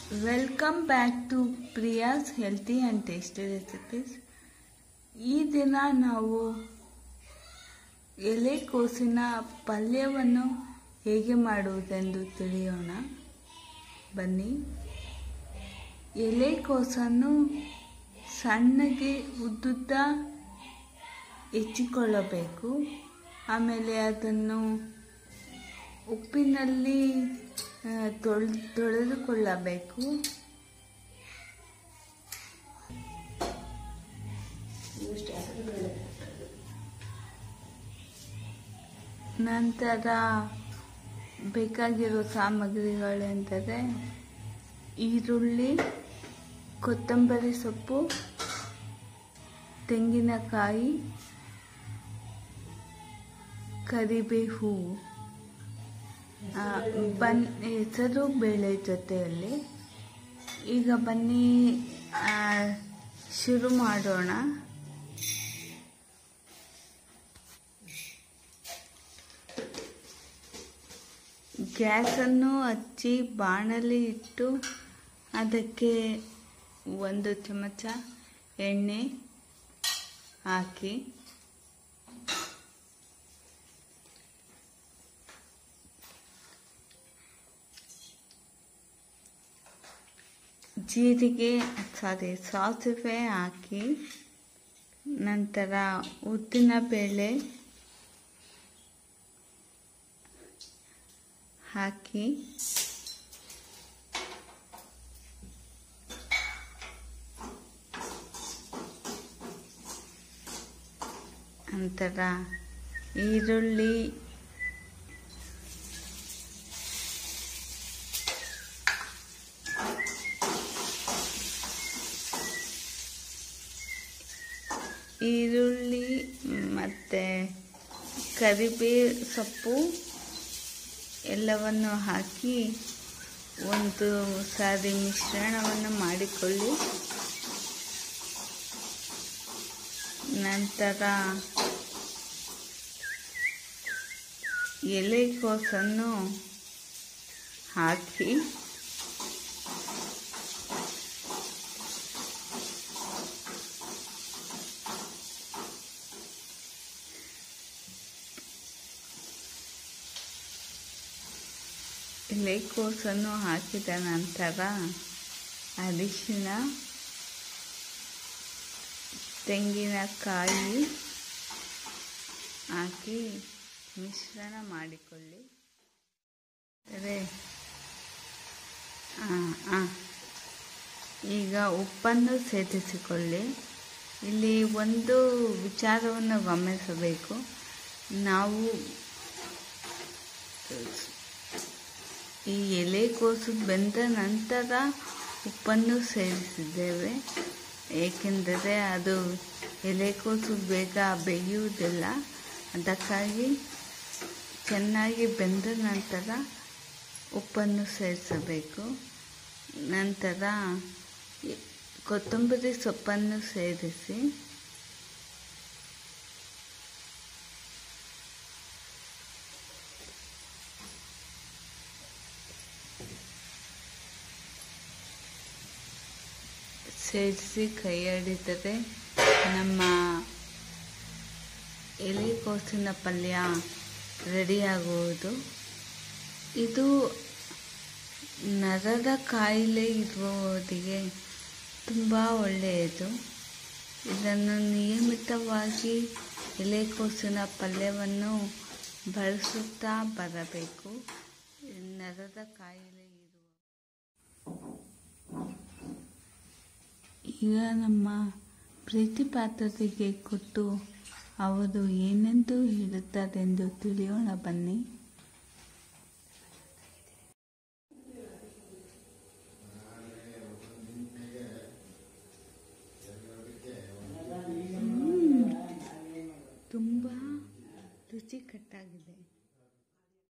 Welcome back to Priya's healthy and tasty recipes ಈ ದಿನ ನಾವು ಎಲೆಕೋಸಿನ ಪಲ್ಯವನ್ನು ಹೇಗೆ ಮಾಡುವುದೆಂದು ತಿಳಿಯೋಣ ಬನ್ನಿ ಎಲೆಕೋಸನ್ನು ಸಣ್ಣಗೆ ಉದ್ದುದ್ದ ಹೆಚ್ಚಿಕೊಳ್ಳಬೇಕು ಆಮೇಲೆ ಅದನ್ನು ಉಪ್ಪಿನಲ್ಲಿ ಆ, ತೊಳ್ ತೊಳೆದುಕೊಳ್ಳಬೇಕು ನಂತರ ಬೇಕಾಗಿರೋ ಸಾಮಗ್ರಿಗಳೆಂದರೆ ಈರುಳ್ಳಿ ಕೊತ್ತಂಬರಿ ಸೊಪ್ಪು ತೆಂಗಿನಕಾಯಿ ಕರಿಬೇವು ಆ, ಬನ್ ಹೆಸರು ಬೇಳೆ ಜೊತೆಯಲ್ಲಿ ಈಗ ಬನ್ನಿ ಆ, ಶುರು ಮಾಡೋಣ ಗ್ಯಾಸನ್ನು ಹಚ್ಚಿ ಬಾಣಲಿ ಇಟ್ಟು ಅದಕ್ಕೆ ಒಂದು ಚಮಚ ಎಣ್ಣೆ ಹಾಕಿ ಜೀರಿಗೆ ಸಾರಿ ಸಾಸಿವೆ ಹಾಕಿ ನಂತರ ಉದ್ದಿನ ಬೇಳೆ ಹಾಕಿ ನಂತರ ಈರುಳ್ಳಿ ಈರುಳ್ಳಿ ಮತ್ತು ಕರಿಬೇ ಸೊಪ್ಪು ಎಲ್ಲವನ್ನು ಹಾಕಿ ಒಂದು ಸಾರಿ ಮಿಶ್ರಣವನ್ನು ಮಾಡಿಕೊಳ್ಳಿ ನಂತರ ಎಲೆಕೋಸನ್ನು ಹಾಕಿ ಎಲೆಕೋಸನ್ನು ಹಾಕಿದ ನಂತರ ಅರಿಶಿನ ತೆಂಗಿನಕಾಯಿ ಹಾಕಿ ಮಿಶ್ರಣ ಮಾಡಿಕೊಳ್ಳಿ ಅದೇ ಆ, ಆ. ಈಗ ಉಪ್ಪನ್ನು ಸೇರಿಸಿಕೊಳ್ಳಿ ಇಲ್ಲಿ ಒಂದು ವಿಚಾರವನ್ನು ಗಮನಿಸಬೇಕು ನಾವು ಈ ಎಲೆಕೋಸು ಬೆಂದ ನಂತರ ಉಪ್ಪನ್ನು ಸೇರಿಸಿದ್ದೇವೆ ಏಕೆಂದರೆ ಅದು ಎಲೆಕೋಸು ಬೇಗ ಬೇಯುವುದಿಲ್ಲ ಅದಕ್ಕಾಗಿ ಚೆನ್ನಾಗಿ ಬೆಂದ ನಂತರ ಉಪ್ಪನ್ನು ಸೇರಿಸಬೇಕು ನಂತರ ಈ ಕೊತ್ತಂಬರಿ ಸೊಪ್ಪನ್ನು ಸೇರಿಸಿ ಸೇರಿಸಿ ಕೈಯಾಡಿದರೆ ನಮ್ಮ ಎಲೆಕೋಸಿನ ಪಲ್ಯ ರೆಡಿಯಾಗುವುದು ಇದು ನರದ ಕಾಯಿಲೆ ಇರುವವರಿಗೆ ತುಂಬ ಒಳ್ಳೆಯದು ಇದನ್ನು ನಿಯಮಿತವಾಗಿ ಎಲೆಕೋಸಿನ ಪಲ್ಯವನ್ನು ಬಳಸುತ್ತಾ ಬರಬೇಕು ನರದ ಕಾಯಿಲೆ ಇರುವ ಈಗ ನಮ್ಮ ಪ್ರೀತಿ ಪಾತ್ರರಿಗೆ ಕೊಟ್ಟು ಅವರು ಏನೆಂದು ಹೇಳುತ್ತಾರೆಂದು ತಿಳಿಯೋಣ ಬನ್ನಿ ತುಂಬ ರುಚಿಕಟ್ಟಾಗಿದೆ